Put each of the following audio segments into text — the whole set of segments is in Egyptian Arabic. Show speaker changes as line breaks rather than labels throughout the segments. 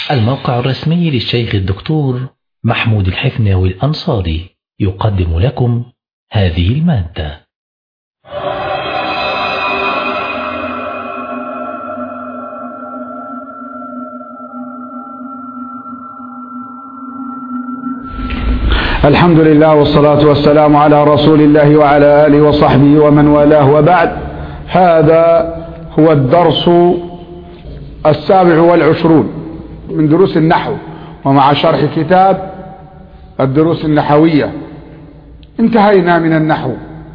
الموقع الرسمي للشيخ الدكتور محمود الحفناوي الأنصاري يقدم لكم هذه المادة
الحمد لله والصلاة والسلام على رسول الله وعلى آله وصحبه ومن والاه وبعد هذا هو الدرس السابع والعشرون من دروس النحو ومع شرح كتاب الدروس النحوية انتهينا من النحو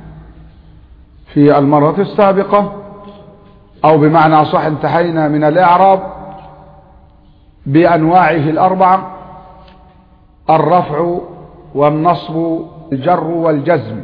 في المرة السابقة أو بمعنى صح انتهينا من الإعراب بأنواعه الأربعة الرفع والنصب الجر والجزم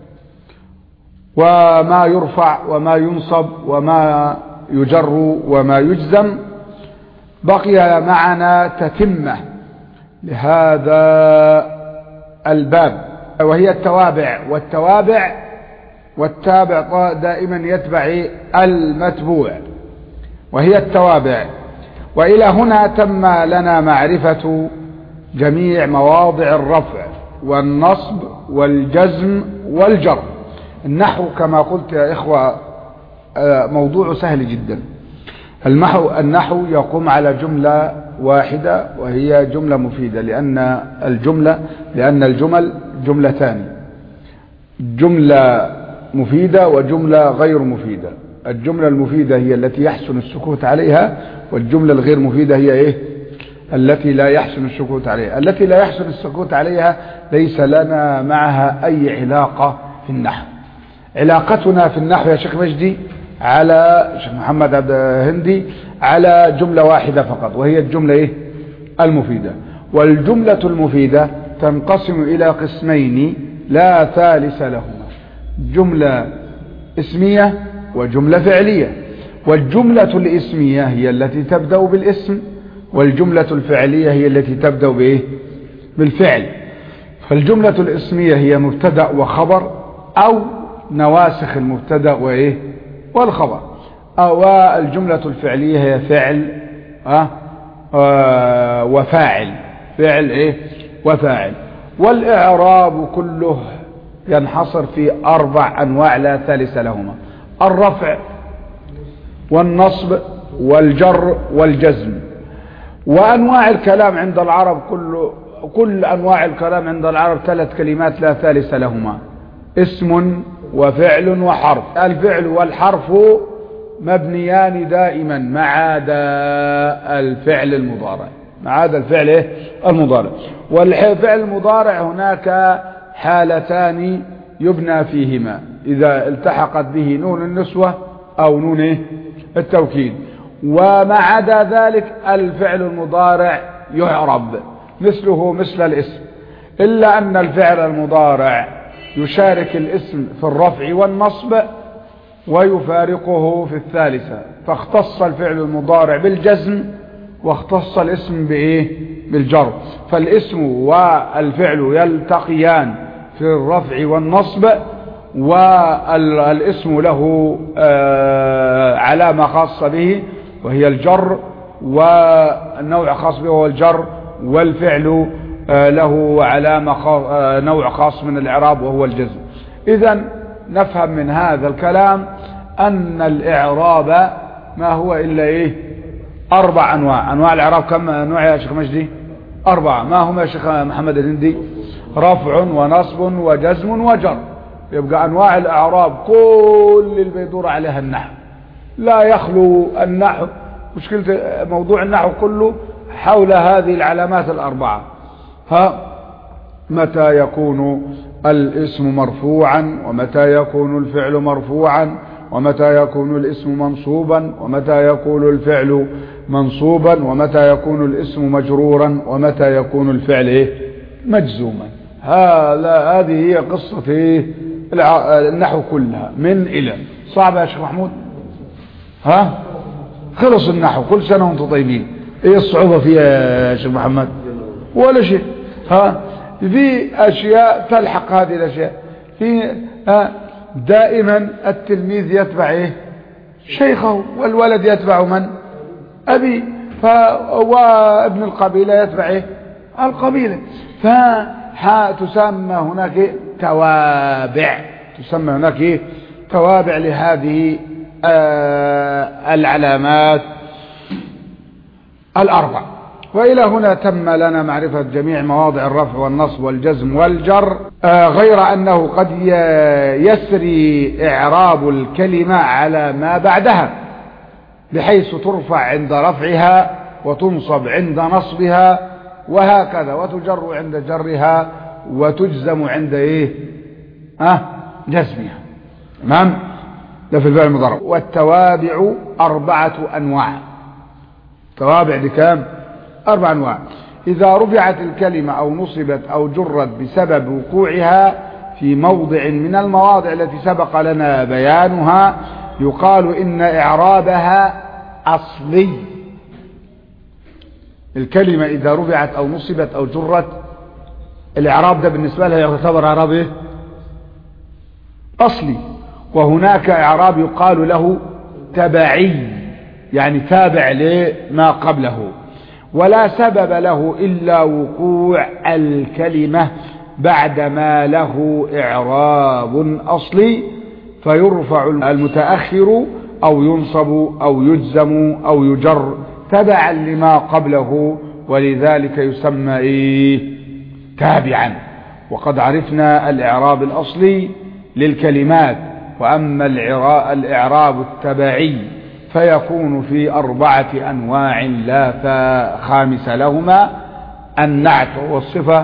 وما يرفع وما ينصب وما يجر وما يجزم بقي معنا تتمة لهذا الباب وهي التوابع والتوابع والتابع دائما يتبع المتبوع وهي التوابع وإلى هنا تم لنا معرفة جميع مواضع الرفع والنصب والجزم والجر النحو كما قلت يا إخوة موضوع سهل جدا المحو النحو يقوم على جملة واحدة وهي جملة مفيدة لأن الجملة لأن الجمل جملتان جملة مفيدة وجملة غير مفيدة الجملة المفيدة هي التي يحسن السكوت عليها والجملة الغير مفيدة هي إيه التي لا يحسن السكوت عليها التي لا يحسن السكوت عليها ليس لنا معها أي علاقة في النحو علاقتنا في النحو يا شيخ مجدي على شيخ محمد عبد هندي على جملة واحدة فقط وهي الجملة إيه؟ المفيدة والجملة المفيدة تنقسم إلى قسمين لا ثالث لهما جملة اسمية وجملة فعلية والجملة الاسمية هي التي تبدأ بالاسم والجملة الفعلية هي التي تبدأ بإيه؟ بالفعل فالجملة الاسمية هي مبتدأ وخبر أو نواسخ المبتدأ وإيه والخبر والجملة الفعلية هي فعل أه؟ أه وفاعل فعل إيه وفاعل والإعراب كله ينحصر في أربع أنواع لا ثالث لهما الرفع والنصب والجر والجزم وأنواع الكلام عند العرب كل كل أنواع الكلام عند العرب ثلاث كلمات لا ثالث لهما اسم وفعل وحرف الفعل والحرف مبنيان دائما ما عدا الفعل المضارع ما عدا الفعل إيه؟ المضارع والفعل المضارع هناك حالتان يبنى فيهما إذا التحقت به نون النسوة أو نون إيه؟ التوكيد وما عدا ذلك الفعل المضارع يعرب مثله مثل الاسم إلا أن الفعل المضارع يشارك الاسم في الرفع والنصب ويفارقه في الثالثة فاختص الفعل المضارع بالجزم واختص الاسم بإيه بالجر فالاسم والفعل يلتقيان في الرفع والنصب والاسم له علامة خاصة به وهي الجر والنوع خاص به هو الجر والفعل له علامة نوع خاص من الإعراب وهو الجزم إذا نفهم من هذا الكلام أن الإعراب ما هو إلا إيه أربع أنواع أنواع الإعراب كم نوع يا شيخ مجدي أربعة ما هم يا شيخ محمد الهندي رفع ونصب وجزم وجر يبقى أنواع الإعراب كل اللي بيدور عليها النحو لا يخلو النحو مشكلة موضوع النحو كله حول هذه العلامات الأربعة ها متى يكون الاسم مرفوعا ومتى يكون الفعل مرفوعا ومتى يكون الاسم منصوبا ومتى يكون الفعل منصوبا ومتى يكون الاسم مجرورا ومتى يكون الفعل ايه مجزوما هذا هذه هي قصة ايه النحو كلها من الى صعب يا شيخ محمود ها خلص النحو كل سنة وانتم طيبين ايه الصعوبة فيها يا شيخ محمد ولا شيء ها في اشياء تلحق هذه الاشياء في ها دائما التلميذ يتبع ايه شيخه والولد يتبع من ابي ف وابن القبيلة يتبع ايه القبيلة فتسمى هناك إيه؟ توابع تسمى هناك إيه؟ توابع لهذه آه العلامات الأربع وإلى هنا تم لنا معرفة جميع مواضع الرفع والنصب والجزم والجر آه غير أنه قد يسري إعراب الكلمة على ما بعدها بحيث ترفع عند رفعها وتنصب عند نصبها وهكذا وتجر عند جرها وتجزم عند ايه ها أه؟ جزمها تمام ده في الفعل المضارع والتوابع أربعة أنواع توابع دي كام أربع أنواع إذا رفعت الكلمة أو نصبت أو جرت بسبب وقوعها في موضع من المواضع التي سبق لنا بيانها يقال إن إعرابها أصلي الكلمة إذا رفعت أو نصبت أو جرت الإعراب ده بالنسبة لها يعتبر إعراب إيه؟ أصلي وهناك إعراب يقال له تبعي يعني تابع لما قبله ولا سبب له إلا وقوع الكلمة بعدما له إعراب أصلي فيرفع المتأخر أو ينصب أو يجزم أو يجر تبعا لما قبله ولذلك يسمى إيه تابعا وقد عرفنا الإعراب الأصلي للكلمات وأما الإعراب التبعي فيكون في أربعة أنواع لا خامس لهما النعت والصفة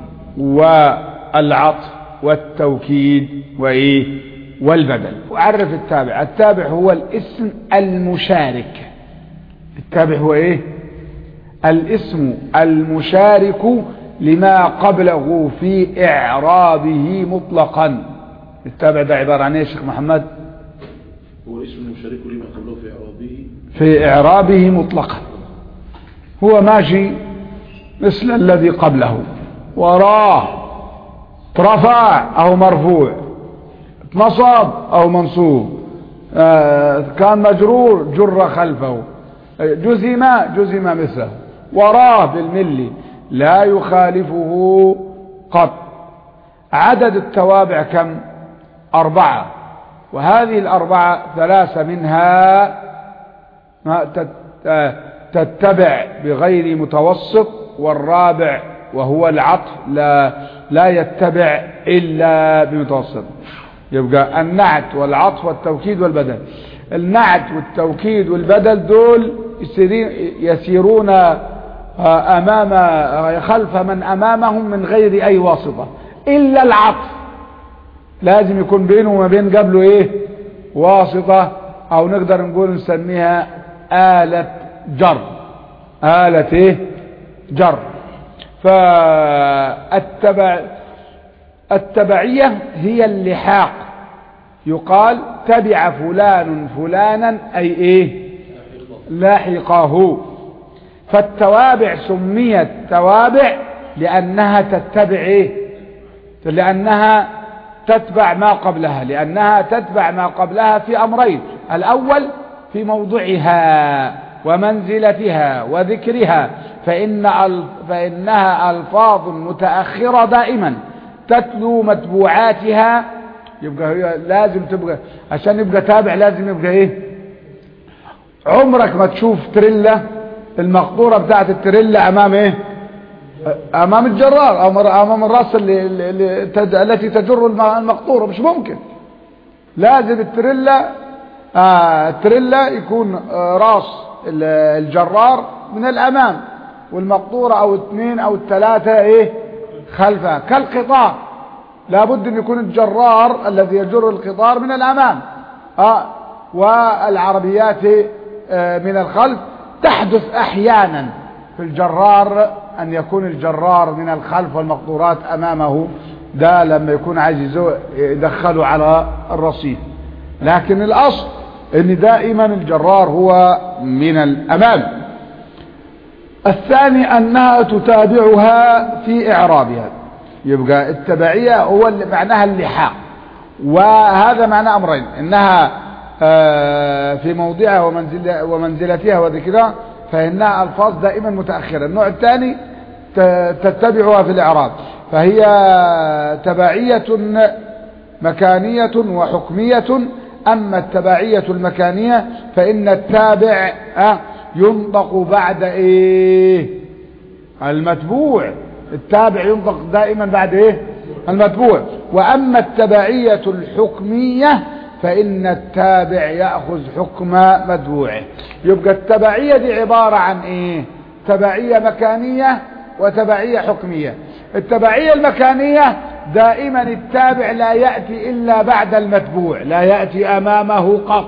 والعطف والتوكيد وإيه والبدل وعرف التابع التابع هو الاسم المشارك التابع هو ايه الاسم المشارك لما قبله في اعرابه مطلقا التابع ده عبارة عن ايه يا شيخ محمد
هو الاسم المشارك لما قبله في اعرابه
في اعرابه مطلقا هو ماشي مثل الذي قبله وراه رفع او مرفوع نصب او منصوب آه كان مجرور جر خلفه جزم جزم مثله وراه بالملي لا يخالفه قط عدد التوابع كم أربعة وهذه الأربعة ثلاثة منها تتبع بغير متوسط والرابع وهو العطف لا, لا يتبع إلا بمتوسط يبقى النعت والعطف والتوكيد والبدل النعت والتوكيد والبدل دول يسيرون أمام خلف من أمامهم من غير أي واسطة إلا العطف لازم يكون بينه وما بين قبله إيه واسطة أو نقدر نقول نسميها آلة جر آلة إيه جر فالتبع التبعية هي اللحاق يقال تبع فلان فلانا أي إيه لاحقه فالتوابع سميت توابع لأنها تتبع إيه لأنها تتبع ما قبلها لأنها تتبع ما قبلها في أمرين الأول في موضعها ومنزلتها وذكرها فإن فإنها ألفاظ متأخرة دائما تتلو متبوعاتها يبقى هي لازم تبقى عشان يبقى تابع لازم يبقى ايه عمرك ما تشوف تريلا المقطورة بتاعت التريلا امام ايه امام الجرار او امام الراس اللي, اللي التي تجر المقطورة مش ممكن لازم التريلا آه التريلا يكون آه راس الجرار من الامام والمقطورة او اثنين او الثلاثة ايه خلفها كالقطار لابد ان يكون الجرار الذي يجر القطار من الامام آه والعربيات آه من الخلف تحدث احيانا في الجرار ان يكون الجرار من الخلف والمقطورات امامه ده لما يكون عايز يدخله على الرصيف لكن الاصل ان دائما الجرار هو من الامام الثاني انها تتابعها في اعرابها يبقى التبعية هو اللي معناها اللحاق وهذا معنى أمرين إنها في موضعها ومنزل ومنزلتها وذكرها فإنها ألفاظ دائما متأخرة النوع الثاني ت- تتبعها في الإعراب فهي تبعية مكانية وحكمية أما التبعية المكانية فإن التابع آه، ينطق بعد إيه المتبوع التابع ينطق دائما بعد إيه المتبوع وأما التبعية الحكمية فإن التابع يأخذ حكم متبوعه يبقى التبعية دي عبارة عن إيه تبعية مكانية وتبعية حكمية التبعية المكانية دائما التابع لا يأتي إلا بعد المتبوع لا يأتي أمامه قط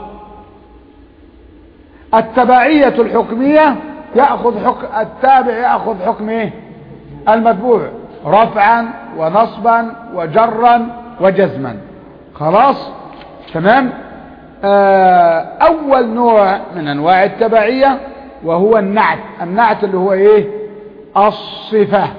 التبعية الحكمية يأخذ حكم التابع يأخذ حكم إيه المتبوع رفعا ونصبا وجرا وجزما خلاص تمام آه أول نوع من أنواع التبعية وهو النعت النعت اللي هو إيه الصفة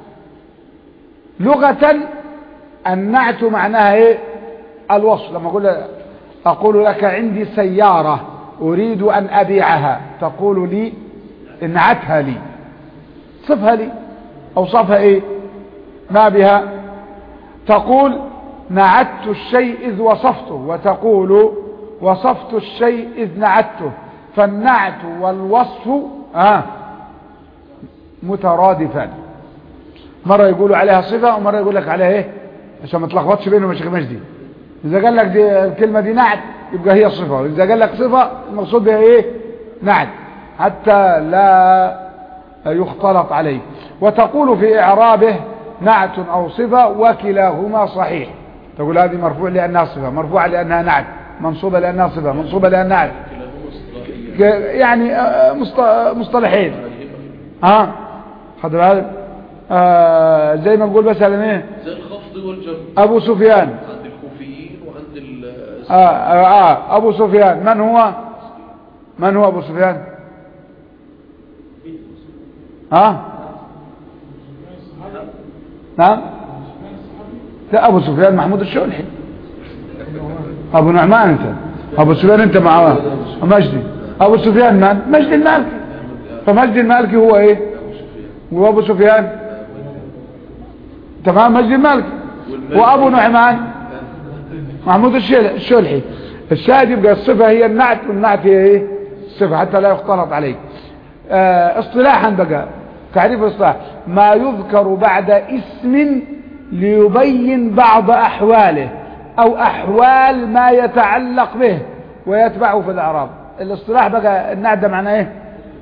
لغة النعت معناها ايه الوصف لما اقول اقول لك عندي سيارة اريد ان ابيعها تقول لي انعتها لي صفها لي اوصفها ايه ما بها تقول نعت الشيء اذ وصفته وتقول وصفت الشيء اذ نعته فالنعت والوصف آه مترادفان مرة يقولوا عليها صفة ومرة يقول لك عليها ايه عشان ما تلخبطش بينهم يا شيخ مجدي اذا قال لك دي الكلمة دي نعت يبقى هي صفة واذا قال لك صفة المقصود بها ايه نعت حتى لا يختلط عليه وتقول في اعرابه نعت او صفة وكلاهما صحيح تقول هذه مرفوع لانها صفة مرفوعة لانها نعت منصوبة لانها صفة منصوبة لانها نعت يعني آه، مصط- مصطلحين ها خد بالك آه زي ما نقول مثلا ايه
زي الخفض والجر
ابو سفيان
عند الكوفيين وعند ال
آه, آه, اه ابو سفيان من هو من هو ابو سفيان ها نعم لا ابو سفيان محمود الشولحي ابو نعمان انت ابو سفيان انت مع مجدي ابو سفيان من مجدي المالكي فمجدي المالكي هو ايه هو ابو سفيان تمام مجدي المالكي وابو نعمان محمود الشل- الشلحي الشاهد يبقى الصفة هي النعت والنعت هي ايه الصفة حتى لا يختلط عليك آه اصطلاحا بقى تعريف الاصطلاح ما يذكر بعد اسم ليبين بعض احواله او احوال ما يتعلق به ويتبعه في الاعراب الاصطلاح بقى النعت ده معناه ايه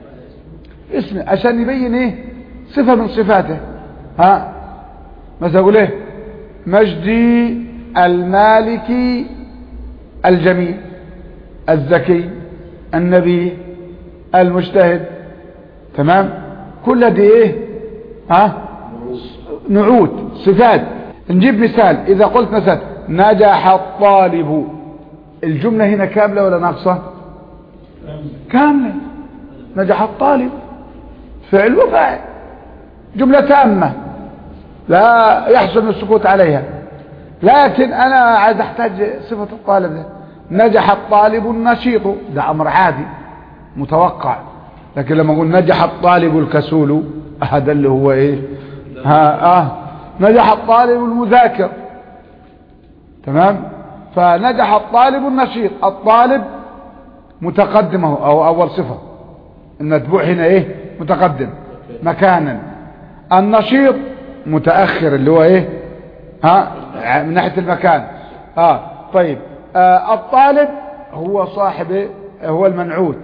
اسم عشان يبين ايه صفة من صفاته ها مثلا اقول ايه مجدي المالكي الجميل الذكي النبي المجتهد تمام كل دي ايه ها نعوت صفات نجيب مثال اذا قلت مثلا نجح الطالب الجملة هنا كاملة ولا ناقصة كاملة نجح الطالب فعل وفاعل جملة تامة لا يحسن السكوت عليها لكن انا عايز احتاج صفة الطالب ده نجح الطالب النشيط ده امر عادي متوقع لكن لما اقول نجح الطالب الكسول هذا اللي هو ايه ها اه نجح الطالب المذاكر تمام فنجح الطالب النشيط الطالب متقدم أهو، او اول صفة المتبوع هنا ايه متقدم مكانا النشيط متأخر اللي هو ايه ها من ناحية المكان اه طيب آه الطالب هو صاحب إيه؟ هو المنعوت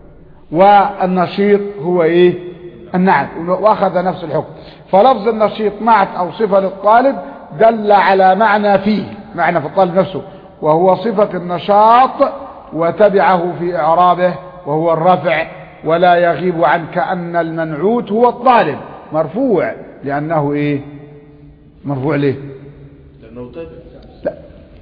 والنشيط هو ايه النعت واخذ نفس الحكم فلفظ النشيط نعت او صفة للطالب دل على معنى فيه معنى في الطالب نفسه وهو صفة النشاط وتبعه في اعرابه وهو الرفع ولا يغيب عنك ان المنعوت هو الطالب مرفوع لانه ايه مرفوع ليه
لأنه تابع
لا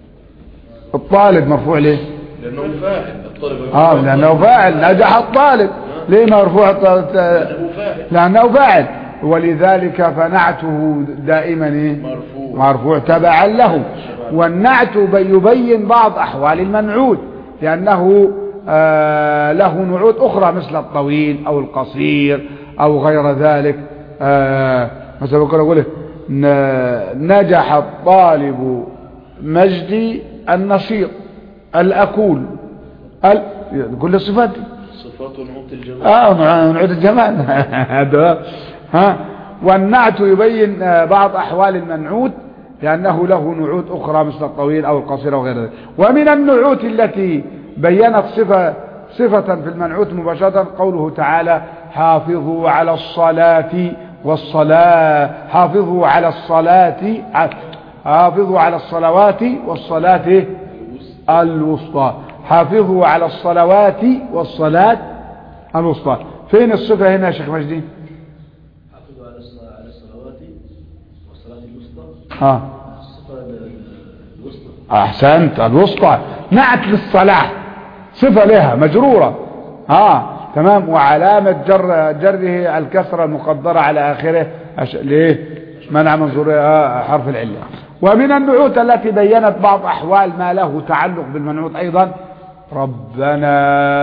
الطالب مرفوع ليه
لأنه فاعل الطالب
اه لانه فاعل نجح الطالب ليه مرفوع الط-
لأنه فاعل
لانه فاعل ولذلك فنعته دائما ايه
مرفوع
مرفوع تبعا له والنعت بي- يبين بعض احوال المنعوت لانه آه له نعوت أخرى مثل الطويل أو القصير أو غير ذلك آه مثلا بقول أقول إيه؟ ن- نجح الطالب مجدي النشيط الأكول ال... كل الصفات دي
صفات ونعوت الجمال
اه نع- نعود الجمال هذا ها والنعت يبين آه، بعض احوال المنعوت لانه له نعوت اخرى مثل الطويل او القصير وغير ذلك ومن النعوت التي بينت صفه صفه في المنعوت مباشره قوله تعالى حافظوا على الصلاه والصلاه حافظوا على الصلاه ع- حافظوا على الصلوات والصلاه الوسطى حافظوا على الصلوات والصلاه الوسطى فين الصفة هنا يا شيخ مجدي
حافظوا على الصلاة على الصلوات والصلاة الوسطى
اه
الصفة الوسطى
احسنت الوسطى نعت للصلاة صفة لها مجرورة اه تمام وعلامة جر جره الكسرة المقدرة على اخره أش... ليه منع من ظهور آه حرف العلة ومن النعوت التي بينت بعض احوال ما له تعلق بالمنعوت ايضا ربنا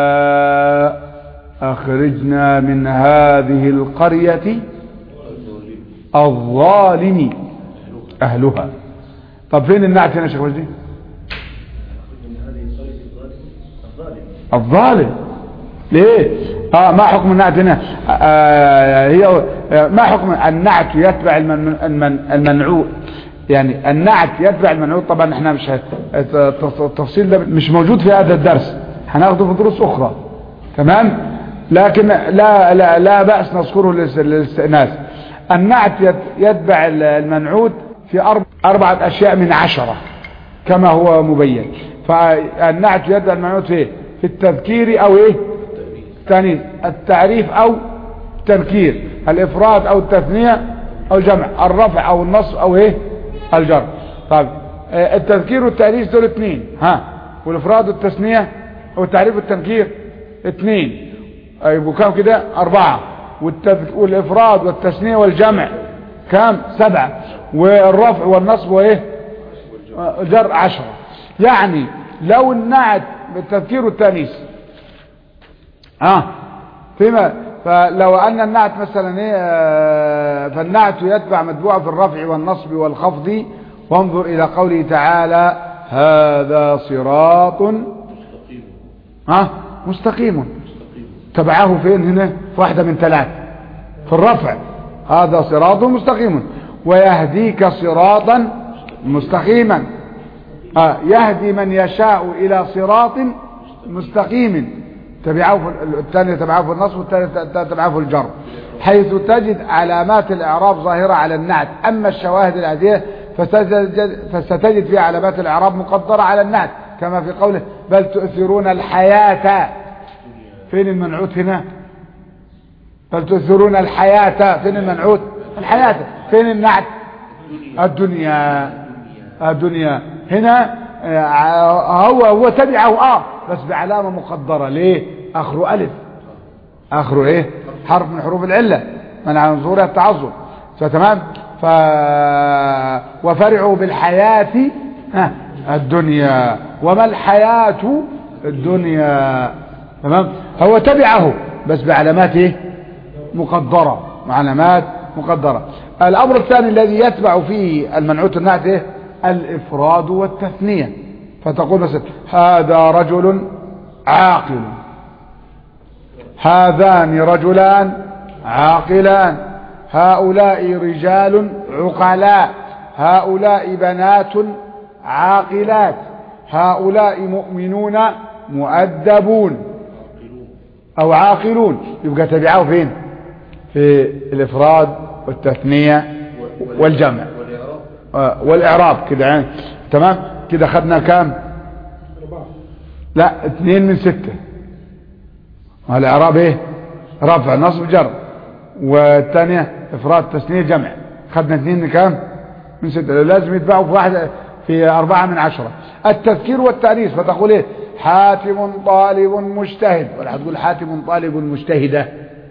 اخرجنا من هذه القرية الظالم اهلها طب فين النعت هنا يا شيخ مجدي
من هذه القرية الظالم الظالم
الظالم ليه اه ما حكم النعت هنا آه هي آه ما حكم النعت يتبع المن المن المنعوت يعني النعت يتبع المنعوت طبعا احنا مش ه- الت- التفصيل ده مش موجود في هذا الدرس هناخده في دروس اخرى تمام لكن لا لا لا باس نذكره للاس- للاستئناس النعت يت- يتبع المنعوت في أرب- اربعه اشياء من عشره كما هو مبين فالنعت يتبع المنعوت في إيه؟ في التذكير او ايه التانيث التعريف او التنكير الافراد او التثنية او الجمع الرفع او النصب او ايه الجر طيب آه، التذكير والتأنيث دول اثنين ها والافراد والتثنية او التعريف والتنكير اثنين آه، يبقوا كام كده اربعة والتذ... والافراد والتثنية والجمع كام سبعة والرفع والنصب وايه آه، جر عشرة يعني لو النعت بالتذكير والتأنيث اه فيما فلو ان النعت مثلا ايه آه، فالنعت يتبع متبوعه في الرفع والنصب والخفض وانظر الى قوله تعالى هذا صراط ها مستقيم تبعه فين هنا في واحده من ثلاث في الرفع هذا صراط مستقيم ويهديك صراطا مستقيما آه يهدي من يشاء الى صراط مستقيم تبعه في الثاني تبعه في النصب والثالث تبعه في الجر حيث تجد علامات الاعراب ظاهره على النعت اما الشواهد العاديه فستجد, فستجد فيها علامات الاعراب مقدره على النعت كما في قوله بل تؤثرون الحياه فين المنعوت هنا بل تؤثرون الحياه فين المنعوت الحياه فين النعت الدنيا الدنيا هنا آه، هو هو تبعه اه بس بعلامة مقدرة ليه اخره الف اخره ايه حرف من حروف العلة منع من ظهورها التعذر فتمام ف وفرعوا بالحياة ها، الدنيا وما الحياة الدنيا تمام هو تبعه بس بعلامات ايه مقدرة علامات مقدرة الأمر الثاني الذي يتبع فيه المنعوت النعت إيه؟ الإفراد والتثنية فتقول مثلا هذا رجل عاقل هذان رجلان عاقلان هؤلاء رجال عقلاء هؤلاء بنات عاقلات هؤلاء مؤمنون مؤدبون او عاقلون يبقى تبعه فين في الافراد والتثنية والجمع
والإعراب
آه، والاعراب كده يعني تمام كده خدنا كام لا اثنين من ستة ما الاعراب ايه رفع نصب جر والثانية افراد تثنية جمع خدنا اثنين من كام من ستة لازم يتبعوا في واحدة في أربعة من عشرة التذكير والتأنيث فتقول ايه حاتم طالب مجتهد ولا هتقول حاتم طالب مجتهدة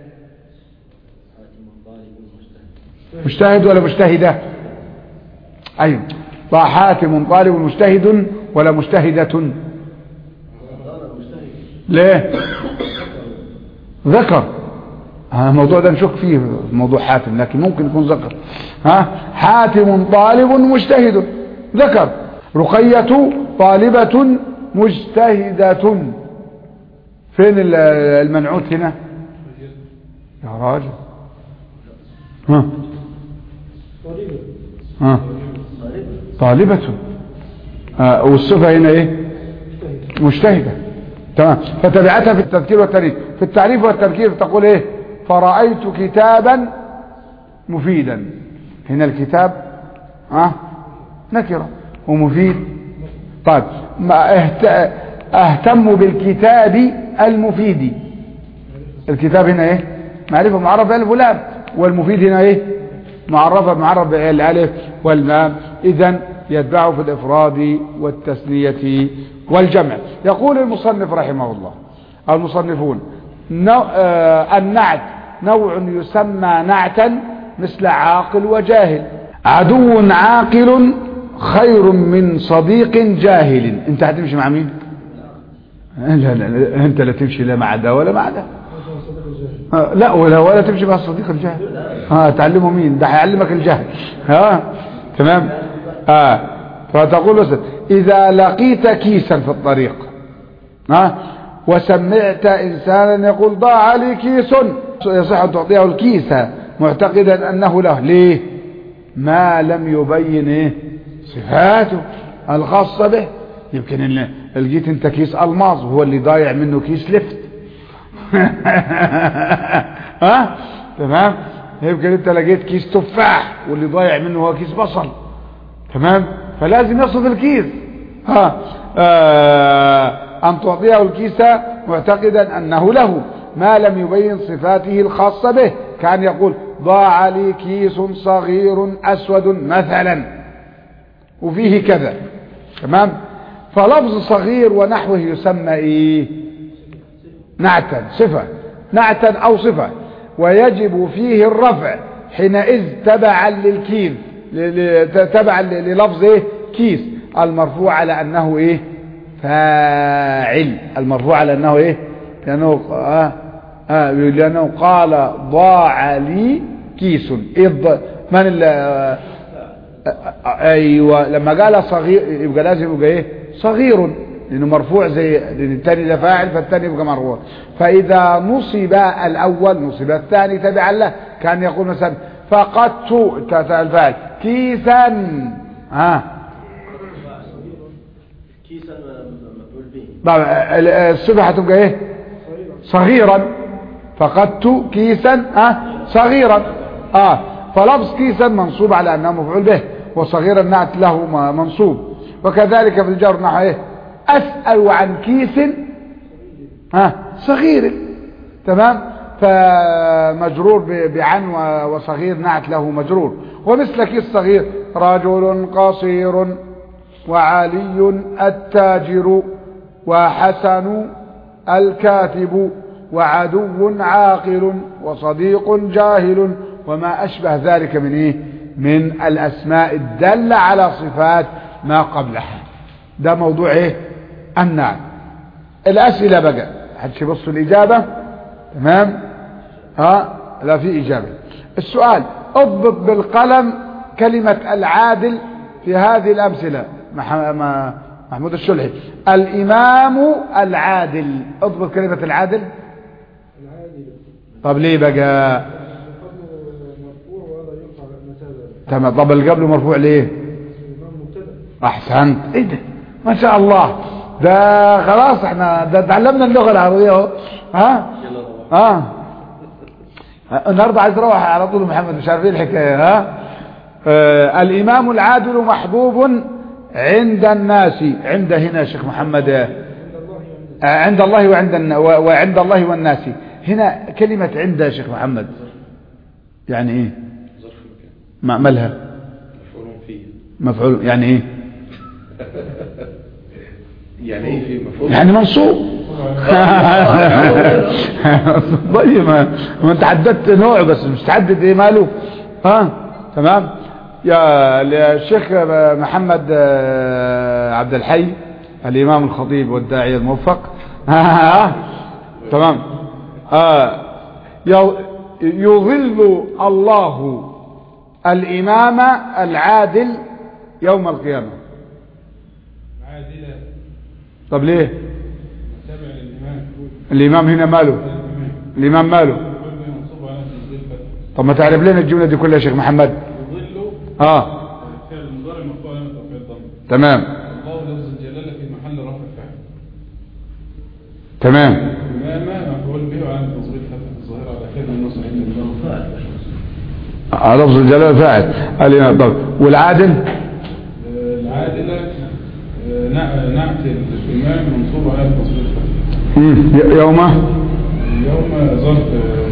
حاتم طالب مجتهد
مجتهد ولا مجتهدة أيوة حاتم طالب مجتهد ولا مجتهدة
طالب مجتهد
ليه ذكر ها، الموضوع ده نشك فيه موضوع حاتم لكن ممكن يكون ذكر ها حاتم طالب مجتهد ذكر رقية طالبة مجتهدة فين ال- المنعوت هنا يا راجل ها ها طالبة آه والصفة هنا ايه مجتهدة تمام فتبعتها في التذكير والتاريخ في التعريف والتذكير تقول ايه فرأيت كتابا مفيدا هنا الكتاب اه نكرة ومفيد طيب ما اهت... اهتم بالكتاب المفيد الكتاب هنا ايه معرفة معرفة الف ولام والمفيد هنا ايه معرفة معرفة بالالف واللام اذا يتبعه في الافراد والتثنية والجمع يقول المصنف رحمه الله المصنفون نوع آه النعت نوع يسمى نعتا مثل عاقل وجاهل عدو عاقل خير من صديق جاهل انت هتمشي مع مين لا لا لا انت لا تمشي لا مع ده ولا مع ده آه، لا ولا ولا تمشي مع الصديق الجاهل ها تعلمه مين ده هيعلمك الجهل ها تمام اه فتقول له اذا لقيت كيسا في الطريق ها وسمعت انسانا يقول ضاع لي كيس يصح ان تعطيه الكيس معتقدا انه له ليه ما لم يبين ايه صفاته الخاصة به يمكن ان لقيت انت كيس الماظ وهو اللي ضايع منه كيس لفت ها تمام يمكن انت لقيت كيس تفاح واللي ضايع منه هو كيس بصل تمام فلازم يصف الكيس ها آه ان تعطيه الكيس معتقدا انه له ما لم يبين صفاته الخاصة به كان يقول ضاع لي كيس صغير اسود مثلا وفيه كذا تمام فلفظ صغير ونحوه يسمى ايه نعتا صفة نعتا او صفة ويجب فيه الرفع حينئذ تبعا للكيس ل- ل- تبعا ل- للفظ ايه كيس المرفوع على انه ايه فاعل المرفوع على انه ايه لانه آه آه لانه قال ضاع لي كيس إيه الض- من ال آه ايوه لما قال صغير يبقى لازم يبقى ايه صغير لانه مرفوع زي لان الثاني ده فاعل فالثاني يبقى مرفوع فاذا نصب الاول نصب الثاني تبعا له كان يقول مثلا فقدت الفاعل كيسا ها
كيسا مفعول به
طبعا ال- الصفه هتبقى ايه صغيرا فقدت كيسا اه صغيرا اه فلفظ كيسا منصوب على انه مفعول به وصغيرا نعت له م- منصوب وكذلك في الجر نحو ايه اسال عن كيس ها صغير تمام فمجرور ب- بعن و- وصغير نعت له مجرور ومثل كيس صغير رجل قصير وعلي التاجر وحسن الكاتب وعدو عاقل وصديق جاهل وما أشبه ذلك من إيه من الأسماء الدالة على صفات ما قبلها ده موضوع إيه النعم الأسئلة بقى حدش يبص الإجابة تمام ها لا في إجابة السؤال اضبط بالقلم كلمة العادل في هذه الأمثلة مح- ما- محمود الشلحي الإمام العادل اضبط كلمة العادل طب ليه بقى
مرفوع وهذا يرفع متابعة
تمام طب اللي قبله مرفوع ليه
الإمام مبتدأ
احسنت ايه ده ما شاء الله ده خلاص احنا ده تعلمنا اللغة العربية اهو ها ها النهارده عايز اروح على طول محمد مش عارف ايه الحكايه ها آه الامام العادل محبوب عند الناس عند هنا يا شيخ محمد آه، عند الله وعند الن- و- وعند الله والناس هنا كلمة عند يا شيخ محمد يعني ايه
ظرف مكان
ما مالها
مفعول فيه
مفعول يعني ايه
يعني ايه في مفعول
يعني منصوب طيب ما ما انت حددت نوع بس مش تحدد ايه ماله ها تمام يا الشيخ محمد آه، عبد الحي الامام الخطيب والداعية الموفق آه. تمام آه. ي- يظل الله الإمام العادل يوم القيامة
عادلة
طب ليه
تابع للإمام
الإمام هنا ماله
الإمام
الإمام ماله
يقول منصوب على تنزيل فتح
طب ما تعرف لنا الجملة دي كلها يا شيخ محمد
يظل
اه
فعل مضارع مرفوع على رفع الضم
تمام
الله لفظ الجلالة في محل رفع فعل
تمام
إمامة مفعول به وعلى تنصيب فتح الظاهرة على خير من نصر عند الله
فاعل باش
آه، لفظ الجلال فاعل الإمام طب والعادل
آه، العادلة آه، نع- نعت الإمام منصوب على تنصيب فتح
مم. ي- يوم
يوم ظرف آه،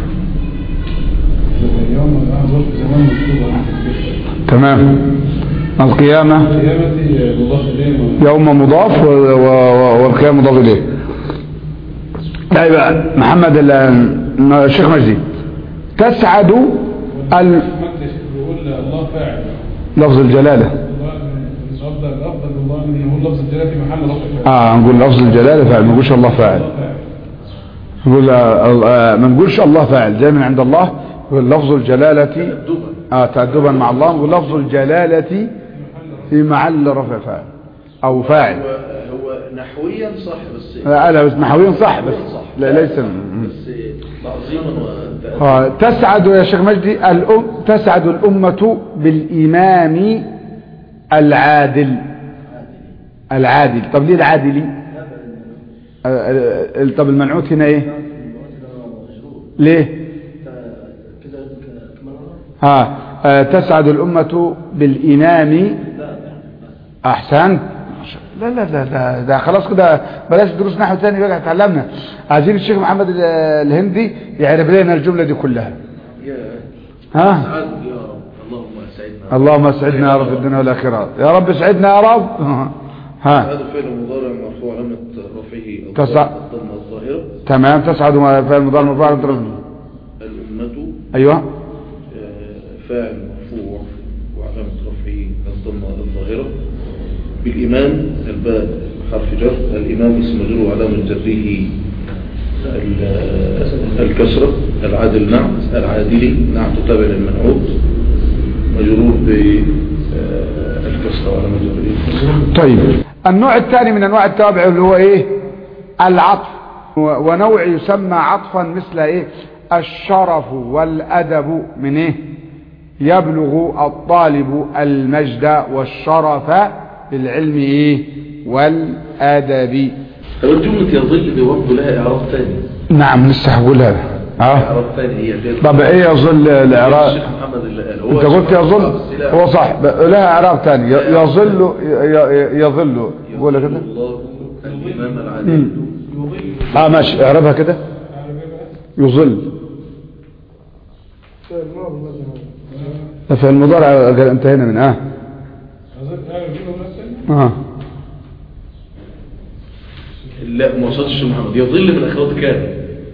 يوم آه، ظرف زمان منصوب على تنصيب فتح
تمام القيامة
قيامتي مضاف إليه
يوم مضاف و- و- والقيام مضاف إليه طيب محمد ال- الشيخ مجدي تسعد ال-
مكتش بيقول الله فاعل
لفظ الجلالة
الله مش افضل الافضل والله ان هو لفظ الجلاله في محل رفع فاعل
اه نقول لفظ الجلالة فاعل ما نقولش الله فاعل
الله فاعل
نقول آه، آه، ما نقولش الله فاعل جاي من عند الله نقول لفظ الجلالة
تأدبا
اه تأدبا مع الله نقول لفظ الجلالة في محل رفع فاعل او فاعل
هو هو نحويا صح بس
لا لا بس نحويا صح بس
صح.
لا ليس
بس تعظيما وتأدبا
آه، تسعد يا شيخ مجدي الأم تسعد الأمة بالإمام العادل العادل طب ليه العادلي آه، آه، طب المنعوت هنا ايه ليه
كده كمان
ها آه، تسعد الأمة بالإمام أحسنت لا لا لا لا ده خلاص كده بلاش دروس نحو تاني بقى اتعلمنا عايزين الشيخ محمد ال- الهندي يعرف لنا الجملة دي كلها
يا
ها
سعد يا رب اللهم سعدنا
اللهم اسعدنا يا رب في الدنيا والآخرة يا رب اسعدنا يا رب ها
هذا فعل مضارع مرفوع علامة رفعه
تسع.
الضمة الظاهرة
تمام تسعد ما فعل مضارع مرفوع على طرف
الأمة
ايوه
آه، فاعل مرفوع وعلامة رفعه الضمة الظاهرة بالإمام الباء حرف جر الإمام اسم مجرور وعلامة جره ال- الكسرة العادل نعت العادلي نعت تابع للمنعوت مجرور بالكسرة وعلامة جره
طيب النوع الثاني من انواع التابع اللي هو ايه العطف و- ونوع يسمى عطفا مثل ايه الشرف والادب من ايه يبلغ الطالب المجد والشرف بالعلم ايه والادب
طب الجملة يظل بوقت لها إعراب ثاني
نعم لسه هقول هذا ها
إعراب ثاني هي جاية-
طب ايه يظل الاعراب
الشيخ محمد اللي قال هو
انت قلت
اسمه
يظل
السلاح.
هو صح ب- لها اعراب ثاني ي- يظل ي- ي- يظل قول كده
الله الإمام العادل
اه ماشي اعربها كده يظل
فعل ماضي مثلا
في المضارع انتهينا من اه
أظن أعرف منه مثلا
اه
لا ما وصلتش الشيخ محمد يظل من أخوات كان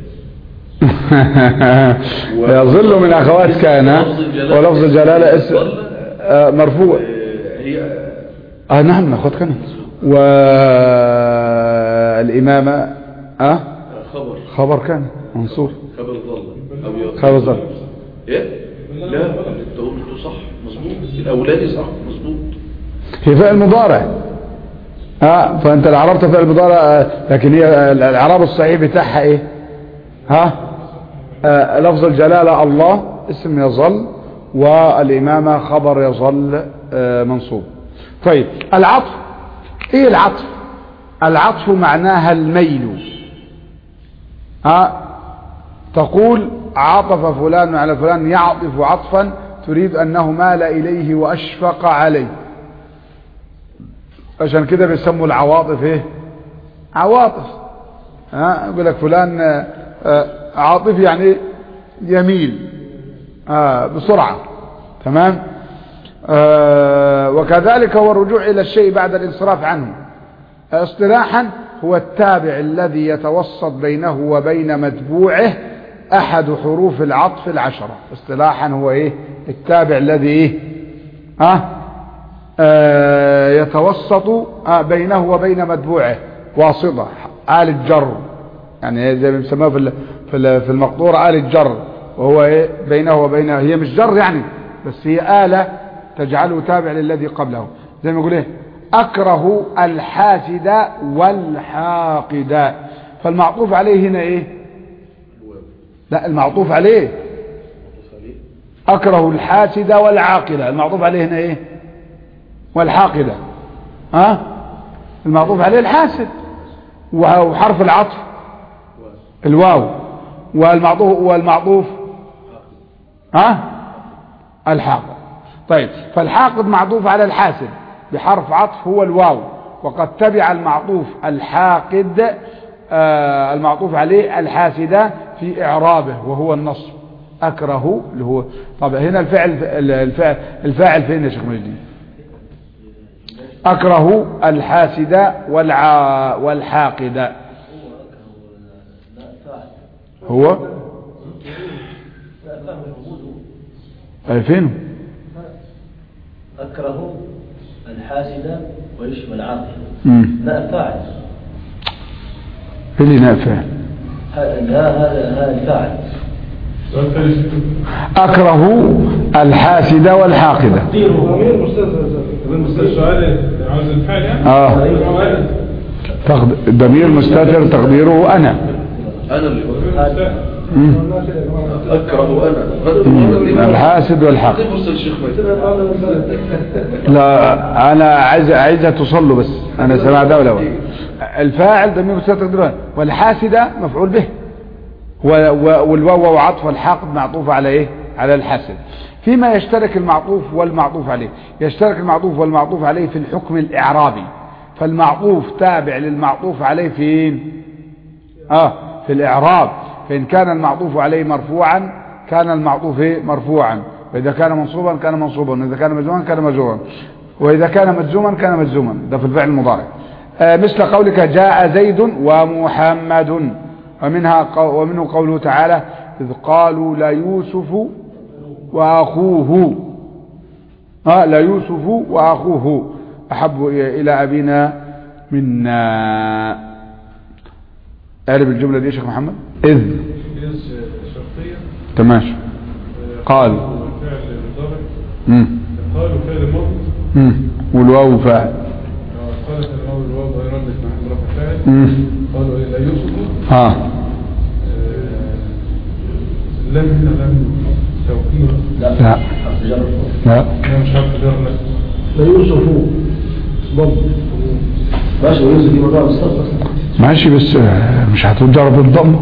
يظل من اخوات كان ولفظ الجلاله اسم آه مرفوع
آه، هي
اه نعم من اخوات كان والامامه اه
خبر
خبر كان منصوب
خبر ظل أو ي-
خبر ظل
ايه لا انت قلت صح مظبوط الاولاني صح مظبوط
هي فعل مضارع ها فانت لو عرفت فعل مضارع آه، لكن هي الاعراب الصحيح بتاعها ايه ها آه لفظ الجلاله الله اسم يظل والامامه خبر يظل آه منصوب طيب العطف ايه العطف العطف معناها الميل ها تقول عطف فلان على فلان يعطف عطفا تريد انه مال اليه واشفق عليه عشان كده بيسموا العواطف ايه عواطف ها يقول لك فلان آه، آه، عاطفي يعني إيه؟ يميل آه بسرعة تمام آه وكذلك هو الرجوع الى الشيء بعد الانصراف عنه اصطلاحا هو التابع الذي يتوسط بينه وبين متبوعه احد حروف العطف العشرة اصطلاحا هو ايه التابع الذي ايه ها آه يتوسط آه بينه وبين متبوعه واسطة آل الجر يعني زي ما بيسموها في ال- في ال- في المقطورة آل الجر وهو إيه بينه وبينه هي مش جر يعني بس هي آلة تجعله تابع للذي قبله زي ما يقول إيه أكره الحاسد والحاقد فالمعطوف عليه هنا إيه لا المعطوف عليه أكره الحاسد والعاقلة المعطوف عليه هنا إيه والحاقدة ها المعطوف عليه الحاسد وحرف العطف الواو والمعطوف والمعطوف ها الحاقد طيب فالحاقد معطوف على الحاسد بحرف عطف هو الواو وقد تبع المعطوف الحاقد آه المعطوف عليه الحاسدة في إعرابه وهو النصب أكره اللي هو طب هنا الفعل الفاعل, الفاعل فين يا شيخ مجدي أكره الحاسد والع والحاقد
لا فاعل
هو
لا فاعل موجود هو.
أي فين
أكره الحاسد ويشمل العاقل
مم.
لا فاعل
اللي نافع
هذا لا هذا هذا الفاعل
سؤال ثاني شكرا.
أكره الحاسد والحاقد
السؤال عاوز الفعل يعني
آه
سؤال.
تقد... ضمير مستتر تقديره أنا
أنا اللي بقول.
هذا
مم.
أكره
مم.
أنا
الحاسد والحاقد
دي فرصة الشيخ ميت
لا أنا عايز عايزها تصل له بس أنا سمع ده ولا ولا. الفاعل ضمير مستتر تقديره أنا والحاسدة مفعول به و- و- والواو وعطف الحاقد معطوف على ايه على الحسد فيما يشترك المعطوف والمعطوف عليه يشترك المعطوف والمعطوف عليه في الحكم الاعرابي فالمعطوف تابع للمعطوف عليه فين اه في الاعراب فان كان المعطوف عليه مرفوعا كان المعطوف إيه؟ مرفوعا واذا كان منصوبا كان منصوبا واذا كان مجزوما كان مجزوما واذا كان مجزوما كان مجزوما ده في الفعل المضارع آه مثل قولك جاء زيد ومحمد ومنها قو ومنه قوله تعالى إذ قالوا لا يوسف وأخوه آه لا يوسف وأخوه أحب إلى أبينا منا أعرف الجملة دي يا شيخ محمد إذ
إذ شرطية
تمام قال
فعل مضارع
مم.
قالوا فعل ماضي
مم. والواو فاعل
آه، قالت الواو الواو ضمير رد محل رفع فاعل
مم.
قالوا إيه لا يوسف
ها
آه، لم لم توكيد
لا
لا.
حرف جر
لا
لا مش حرف جر لا
ليوسف ضم ماشي ويوسف دي مقام مستقبل
ماشي بس آه، مش هتضرب بالضم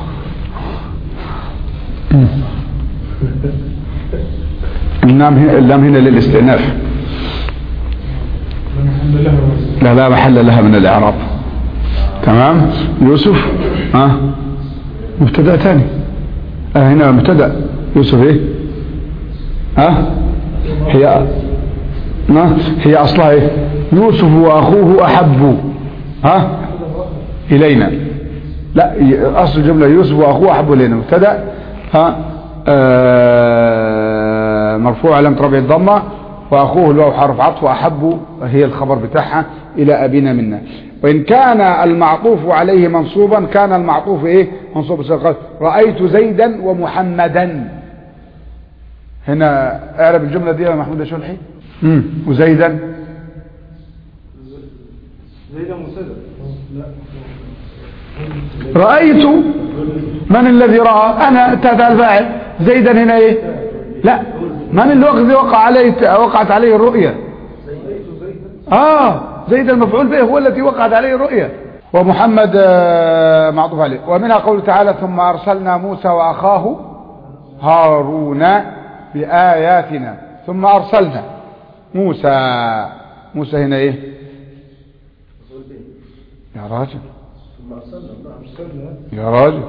مم. اللام هنا اللام هنا للاستئناف
لا محل لها بس
لا لا محل لها من الإعراب تمام يوسف ها آه. مبتدا ثاني آه هنا مبتدا يوسف ايه ها آه. هي ما هي اصلها ايه يوسف واخوه احب ها الينا لا ي- اصل الجمله يوسف واخوه احب الينا مبتدا ها آه مرفوع علامه رفع الضمه واخوه الواو حرف عطف واحب هي الخبر بتاعها الى ابينا منا وان كان المعطوف عليه منصوبا كان المعطوف ايه منصوب بس- رايت زيدا ومحمدا هنا اعرب الجمله دي يا محمود يا شلحي امم وزيدا رأيت من الذي رأى أنا تحت الفاعل زيدا هنا إيه لا من الذي وقع عليه وقعت عليه الرؤية آه زيد المفعول به هو الذي وقعت عليه الرؤية ومحمد آه، معطوف عليه ومنها قوله تعالى ثم أرسلنا موسى وأخاه هارون بآياتنا ثم أرسلنا موسى موسى هنا إيه يا راجل يا راجل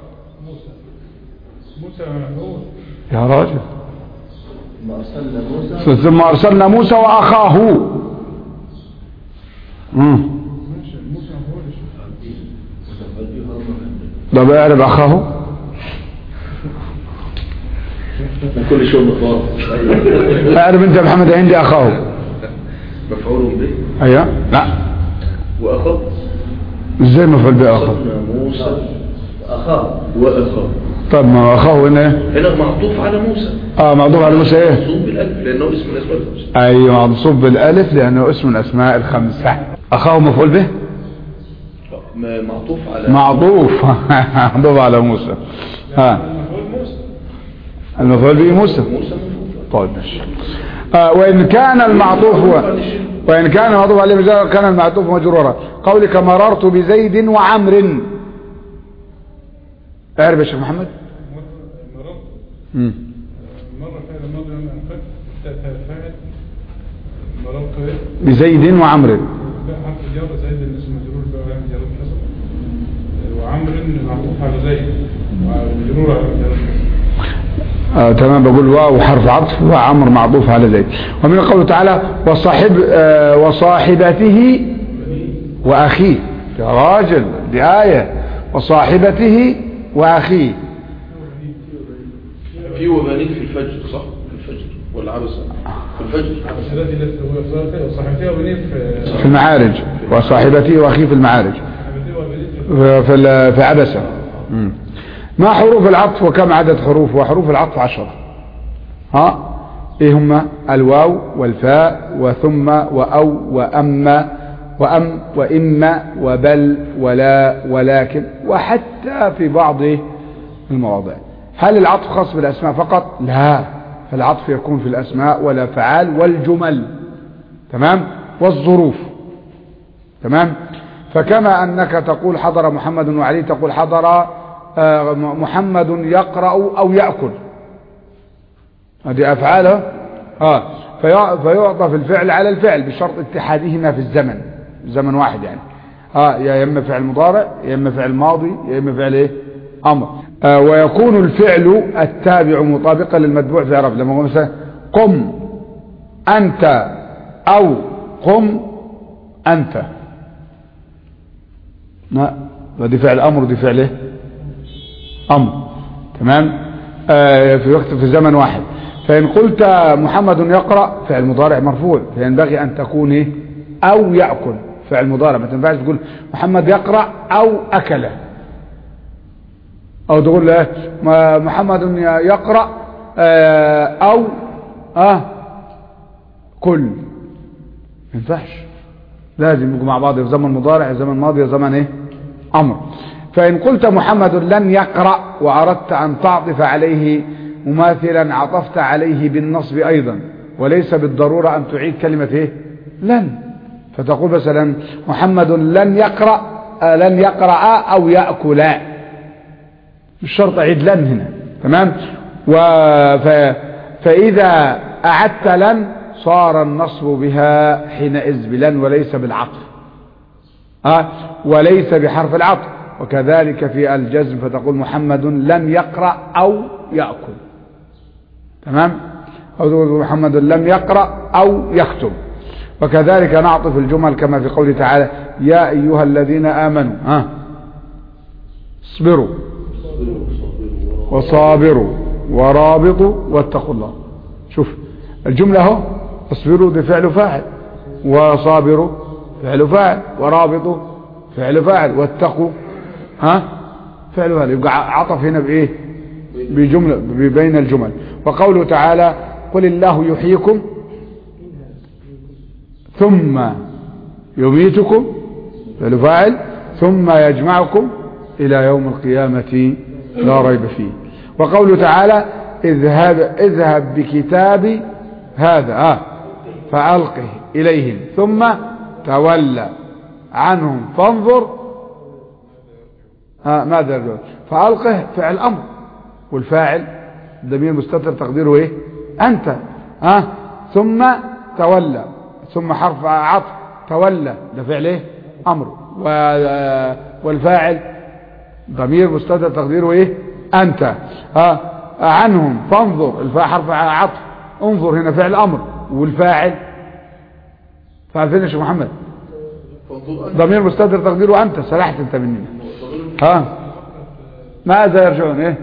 موسى هو
يا راجل
ثم أرسلنا موسى
ثم أرسلنا موسى وأخاه مم.
ماشي موسى هو اللي
طب اعرف أخاه
من كل شيء مطار
اعرف أنت يا محمد عندي أخاه
مفعول به
أيوه لا
وأخذ
ازاي مفعول به اخر
قصدنا موسى
أخاه
وأخاه
طب ما اخاه هنا إيه؟
هنا معطوف على موسى
اه معطوف على موسى ايه
منصوب بالألف لأنه اسم من الأسماء الخمسة
ايوه منصوب بالالف لانه اسم من اسماء الخمسه اخاه مفعول به
ما- معطوف على
معطوف معطوف على موسى ها المفعول به موسى
موسى مفعول
طيب ماشي آه وإن كان المعطوف هو وإن كان المعطوف عليه بزيد كان المعطوف مجرورا قولك مررت بزيد وعمر اعرف يا شيخ محمد
مررت
مم.
مرة فعل الماضي لما أنفت تأتى فاعل مررت إيه؟
بزيد وعمر
لا حرف الجر زيد الاسم مجرور بقى علامة جر الكسر وعمر معطوف على زيد ومجرور على جر الكسر
آه تمام بقول واو حرف عطف وعمر معطوف على زيد ومن قوله تعالى وصاحب آه وصاحبته وأخيه يا راجل دي آية وصاحبته وأخيه
في وبنيك في الفجر صح في الفجر ولا عبسة في الفجر
بس التي لست وصاحبتها وبنيت في
في المعارج وصاحبته وأخيه في المعارج
صاحبتها وبنيت في
في في ال- في عبسة مم. ما حروف العطف وكم عدد حروف وحروف العطف عشرة ها ايه هما الواو والفاء وثم وأو وأما وأم وإما وبل ولا ولكن وحتى في بعض المواضع هل العطف خاص بالأسماء فقط لا فالعطف يكون في الأسماء والأفعال والجمل تمام والظروف تمام فكما أنك تقول حضر محمد وعلي تقول حضر آه، محمد يقرأ أو يأكل هذه أفعاله آه في- فيعطف الفعل على الفعل بشرط اتحادهما في الزمن زمن واحد يعني آه يا إما فعل مضارع يا إما فعل ماضي يا إما فعل إيه أمر آه ويكون الفعل التابع مطابقا للمتبوع في عرب لما هو مثلا قم أنت أو قم أنت لا ودي فعل أمر ودي فعل إيه أمر تمام آه في وقت في زمن واحد فإن قلت محمد يقرأ فعل مضارع مرفوع فينبغي أن تكون إيه أو يأكل فعل مضارع ما تنفعش تقول محمد يقرأ أو أكل أو تقول له ما- محمد يقرأ آه أو آه كل ما ينفعش لازم يبقوا مع بعض في زمن مضارع في زمن ماضي في زمن ايه امر فان قلت محمد لن يقرأ واردت ان تعطف عليه مماثلا عطفت عليه بالنصب ايضا وليس بالضرورة ان تعيد كلمة ايه لن فتقول مثلا محمد لن يقرأ آه لن يقرأ او يأكل مش شرط اعيد لن هنا تمام و ف... فاذا اعدت لن صار النصب بها حينئذ بلن وليس بالعطف ها وليس بحرف العطف وكذلك في الجزم فتقول محمد لم يقرأ أو يأكل تمام أو تقول محمد لم يقرأ أو يكتب وكذلك نعطف الجمل كما في قوله تعالى يا أيها الذين آمنوا ها اصبروا وصابروا ورابطوا واتقوا الله شوف الجملة اهو اصبروا دي فعل فاعل وصابروا فعل فاعل ورابطوا فعل فاعل واتقوا ها فعل فاعل يبقى عطف هنا بايه بجملة بين الجمل وقوله تعالى قل الله يحييكم ثم يميتكم فعل فاعل ثم يجمعكم إلى يوم القيامة لا ريب فيه وقوله تعالى اذهب, اذهب بكتابي هذا آه فألقه إليهم ثم تولى عنهم فانظر آه ماذا يرجعون فألقه فعل أمر والفاعل ضمير مستتر تقديره ايه أنت آه ثم تولى ثم حرف عطف تولى ده فعل ايه أمر والفاعل ضمير مستتر تقديره ايه أنت آه عنهم فانظر الفاء حرف عطف انظر هنا فعل امر والفاعل فاعل فين يا شيخ محمد ضمير مستتر تقديره انت سرحت انت مني ها ماذا يرجعون ايه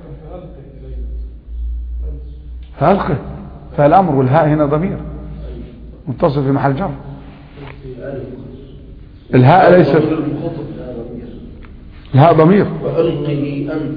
فالقه فالامر والهاء هنا ضمير متصل في محل جر الهاء ليست لا ضمير
وألقه أنت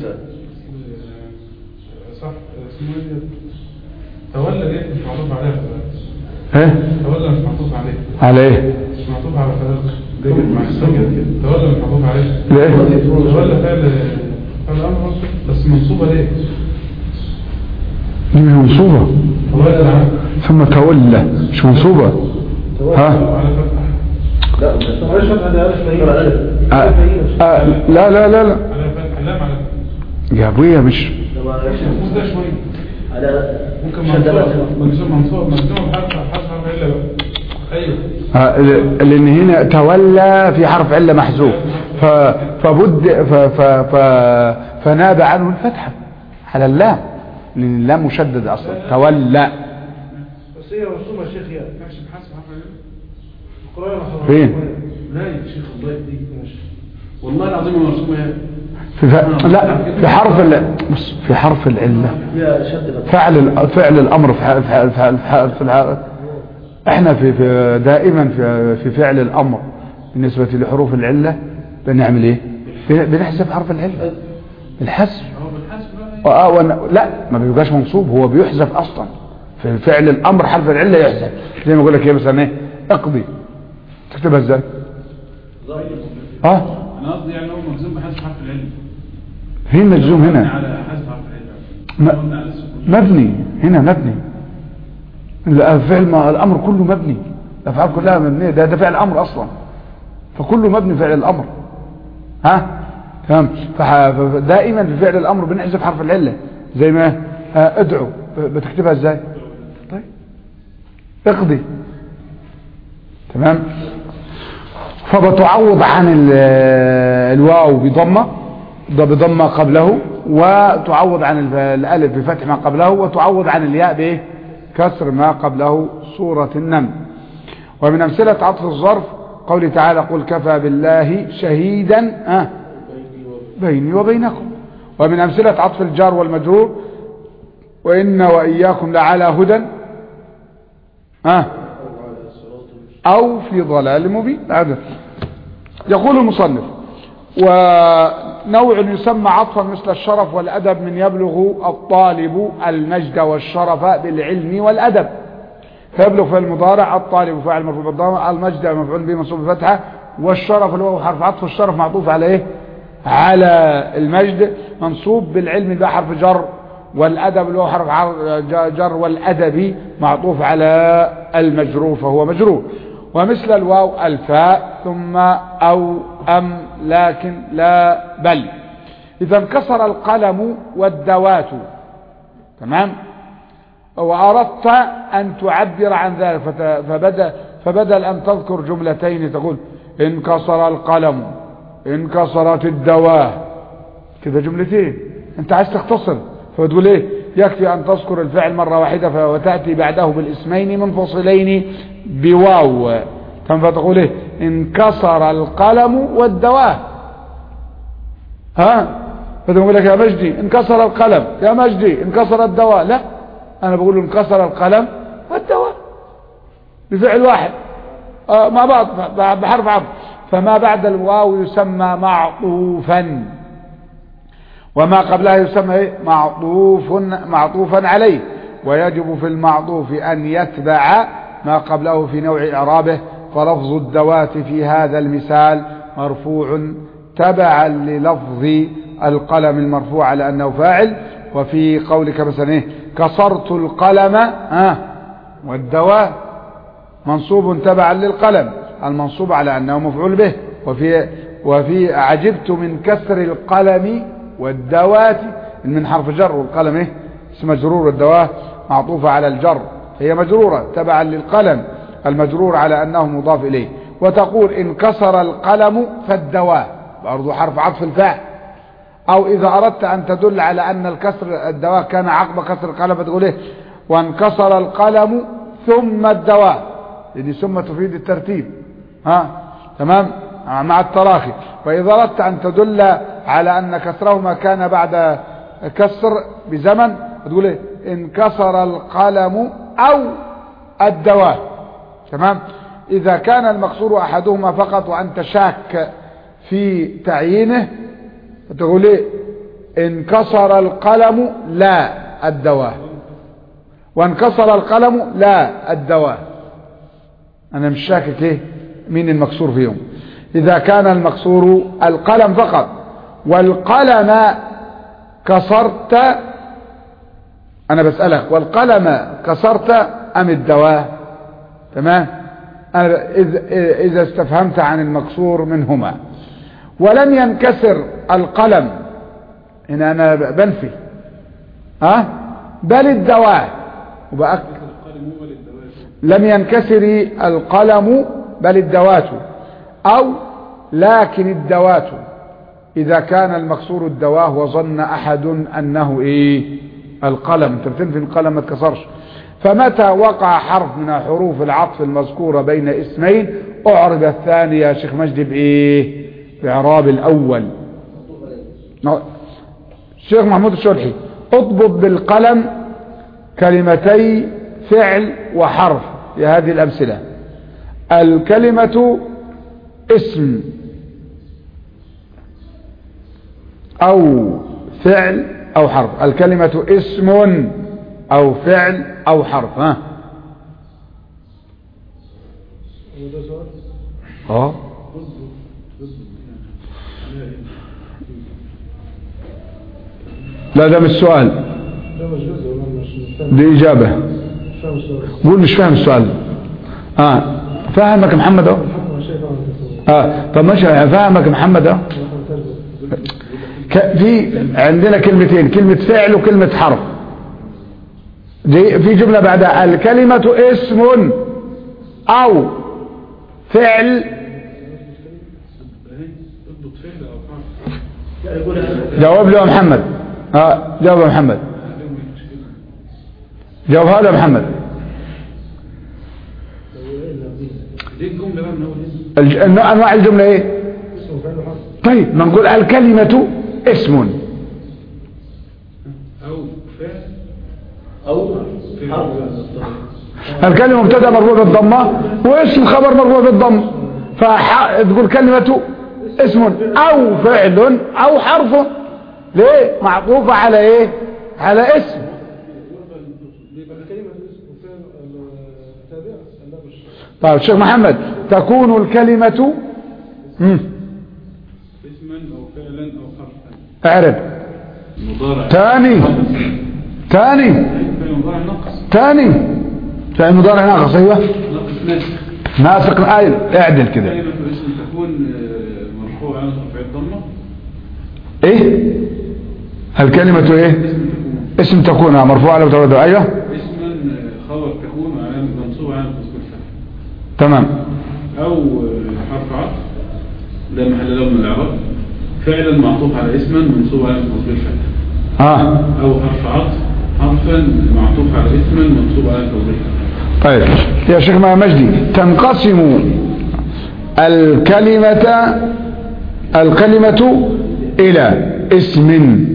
صح اسمه ايه ده؟ تولى دي مش معطوف عليها
ايه
تولى مش معطوف عليه
على ايه
مش معطوف على خلق ده جت مع السجن تولى مش معطوف عليه
ليه
تولى فعل فعل امر بس منصوبه ليه؟
دي مش منصوبة
تولى على
ثم تولى مش منصوبة ها
على فتح
لا معلش فتح ده ألف مهينة ألف
آه. آه. لا لا لا لا
على فتح لام على فتح
يا ابويا مش
المفروض ده شويه
على
ممكن منصوب منصوب منصوب منصوب بحرف حرف حرف الا بقى ايوه
آه، لان هنا تولى في حرف علة محذوف ف- فبد ف ف ف فناب عنه الفتحة على اللام لان اللام مشدد اصلا تولى
بس هي مرسومه يا شيخ يا ماشي بحسب حرف الا القرآن خلاص.
فين؟
لا يا شيخ الله يهديك ماشي والله العظيم مرسومه يا
في ف... لا في حرف ال... بص في حرف العلة
فيها شد بس
فعل ال- فعل الامر في ح- في ح- في ح- في ح- في الح- احنا في, في دائما في في فعل الامر بالنسبة لحروف العلة بنعمل ايه بن- بنحذف حرف العلة الحذف
هو بالحسب بقى
آه، وأنا- لا ما بيبقاش منصوب هو بيحذف اصلا في فعل الامر حرف العله يحذف زي ما اقول لك ايه مثلا ايه اقضي تكتبها ازاي اه
انا قصدي يعني هو ملزوم بحذف حرف العلم
هي مجزوم
مبني
هنا
على حذف حرف العلم
ما-
مبني على السكون
مبني هنا مبني الفعل ما الامر كله مبني الافعال كلها مبنيه ده ده فعل امر اصلا فكله مبني فعل الامر ها تمام فح- فدائما في فعل الامر بنحذف حرف العله زي ما آه، ادعو بتكتبها ازاي طيب اقضي تمام فبتعوض عن ال- الواو بضمه ده بضمه قبله وتعوض عن الف- الالف بفتح ما قبله وتعوض عن الياء بايه كسر ما قبله سوره النمل ومن امثله عطف الظرف قوله تعالى قل كفى بالله شهيدا آه بيني وبينكم ومن امثله عطف الجار والمجرور وان واياكم لعلى هدى آه او في ضلال مبين هذا يقول المصنف ونوع يسمى عطفا مثل الشرف والأدب من يبلغ الطالب المجد والشرف بالعلم والأدب فيبلغ في المضارع الطالب فاعل مرفوع بالضمه المجد مفعول به منصوب بفتحه والشرف اللي هو حرف عطف الشرف معطوف على ايه على المجد منصوب بالعلم ده حرف جر والأدب اللي هو حرف عر- ج- جر والأدب معطوف على المجرور فهو مجرور ومثل الواو الفاء ثم أو أم لكن لا بل إذا انكسر القلم والدوات تمام وأردت أن تعبر عن ذلك فت- فبدل, فبدل أن تذكر جملتين تقول انكسر القلم انكسرت الدواه كده جملتين انت عايز تختصر فتقول ايه يكفي ان تذكر الفعل مرة واحدة ف- وتأتي بعده بالاسمين منفصلين بواو تم فتقول ايه انكسر القلم والدواه ها فتقول لك يا مجدي انكسر القلم يا مجدي انكسر الدواء لا انا بقول انكسر القلم والدواء بفعل واحد آه مع بعض ب- بحرف عطف فما بعد الواو يسمى معطوفا وما قبلها يسمى إيه؟ معطوف معطوفا عليه ويجب في المعطوف أن يتبع ما قبله في نوع إعرابه فلفظ الدوات في هذا المثال مرفوع تبعا للفظ القلم المرفوع على أنه فاعل وفي قولك مثلا إيه كسرت القلم آه والدواء منصوب تبعا للقلم المنصوب على أنه مفعول به وفي وفي عجبت من كسر القلم والدوات من حرف جر والقلم ايه اسم مجرور والدواه معطوفة على الجر هي مجرورة تبعا للقلم المجرور على أنه مضاف إليه وتقول إن كسر القلم فالدواء برضو حرف عطف الفاعل أو إذا أردت أن تدل على أن الكسر الدواء كان عقب كسر القلم فتقول إيه وانكسر القلم ثم الدواء لأن ثم تفيد الترتيب ها تمام مع التراخي وإذا أردت أن تدل على أن كسرهما كان بعد كسر بزمن تقول إيه انكسر القلم أو الدواء تمام إذا كان المكسور أحدهما فقط وأنت شاك في تعيينه تقول ايه انكسر القلم لا الدواء وانكسر القلم لا الدواء انا مش شاكك ايه مين المكسور فيهم اذا كان المكسور القلم فقط والقلم كسرت انا بسألك والقلم كسرت ام الدواء تمام أنا إذ- اذا استفهمت عن المكسور منهما ولم ينكسر القلم هنا انا بنفي ها بل الدواء وبأك
القلم هو للدواب
لم ينكسر القلم بل الدوات او لكن الدوات اذا كان المكسور الدواه وظن احد انه ايه القلم انت بتنفي القلم ما اتكسرش فمتى وقع حرف من حروف العطف المذكورة بين اسمين اعرب الثاني يا شيخ مجدي بايه باعراب الاول نعم. الشيخ محمود الشلحي اضبط بالقلم كلمتي فعل وحرف في هذه الأمثلة الكلمة اسم أو فعل أو حرف الكلمة اسم أو فعل أو حرف ها
هو ده سؤال
اه لا ده مش سؤال
ده مش جزء ولا مش مش فاهم
دي إجابة
مش فاهم السؤال
قول مش فاهم السؤال اه فاهمك يا محمد اهو
محمد شايف عن
اه طب ماشي فاهمك يا محمد اهو ك- في عندنا كلمتين كلمة فعل وكلمة حرف دي في جملة بعدها الكلمة اسم او فعل
اضبط فعل او حرف
يقول
جاوب له يا محمد اه جاوب يا محمد جاوب هذا يا محمد
دي الجمله بقى من اول
الج- النوع- انواع الجملة ايه
اسم وفعل وحرف
طيب ما نقول الكلمة اسم
او فعل
او حرف
الكلمة مبتدا مرفوع بالضمة واسم خبر مرفوع بالضم فتقول كلمة اسم او فعل او حرف ليه معطوفة على ايه على اسم
يبقى الكلمه اسم وفعل تابع لا مش
طيب الشيخ محمد تكون الكلمة مم.
اسما او فعلا او حرفا
اعرب
مضارع
تاني تاني
فعل مضارع نقص
تاني فعل مضارع ناقص ايوه
نقص ناسخ
ناسق آية اعدل كده
كلمة الاسم تكون آه، مرفوعة على رفع الضمة
ايه الكلمة ايه
اسم تكون
اسم تكون مرفوع على متولد ايوه
اسما آه، خبر تكون على منصوب على تذكر الفتح
تمام
او آه، حرف عطف لا محل له من الاعراب فعلا معطوف على اسما منصوب على تصوير الفتح
اه
او حرف عطف حرفا معطوف على اسما منصوب على تصوير الفتح
طيب يا شيخ مجدي تنقسم الكلمة الكلمة إلى اسم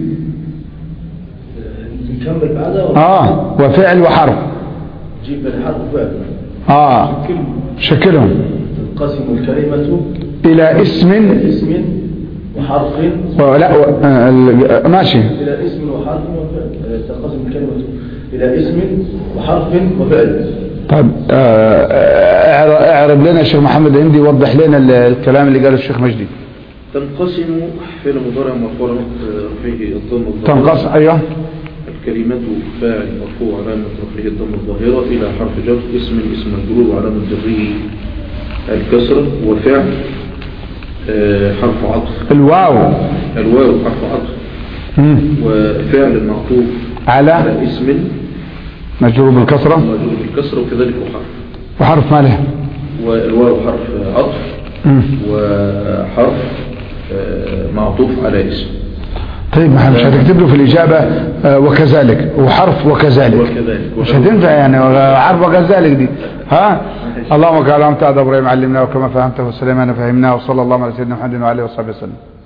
نكمل بعدها
آه وفعل وحرف
جيب الحرف فعل
آه شكلهم
تنقسم الكلمة
إلى اسم
إلى اسم وحرف
ولا و... آه، ال- ماشي
إلى اسم وحرف وفعل آه، تنقسم الكلمة إلى اسم وحرف وفعل
طيب آه، اعر- اعرب لنا الشيخ محمد هندي وضح لنا ال- الكلام اللي قاله الشيخ مجدي
تنقسم فعل مضارع مرفوع علامة رفعه الضم الظاهرة
تنقص ايوه
الكلمة فاعل مرفوع علامة رفعه الضم الظاهرة إلى حرف جر اسم اسم مجرور وعلامة جره الكسرة وفعل آه، حرف عطف
الواو
الواو حرف عطف
مم.
وفعل معطوف
على
على اسم
مجرور بالكسرة
مجرور بالكسرة وكذلك وحرف
وحرف ماله
والواو حرف عطف
مم.
وحرف آه، معطوف على اسم
طيب ما احنا مش هتكتب له في الإجابة آه، وكذلك وحرف وكذلك
وكذلك
مش هتنفع يعني حرف وكذلك دي ها اللهم كما علمت هذا ابراهيم علمنا وكما فهمته سليمان فهمناه وصلى الله على سيدنا محمد وعلى اله وصحبه وسلم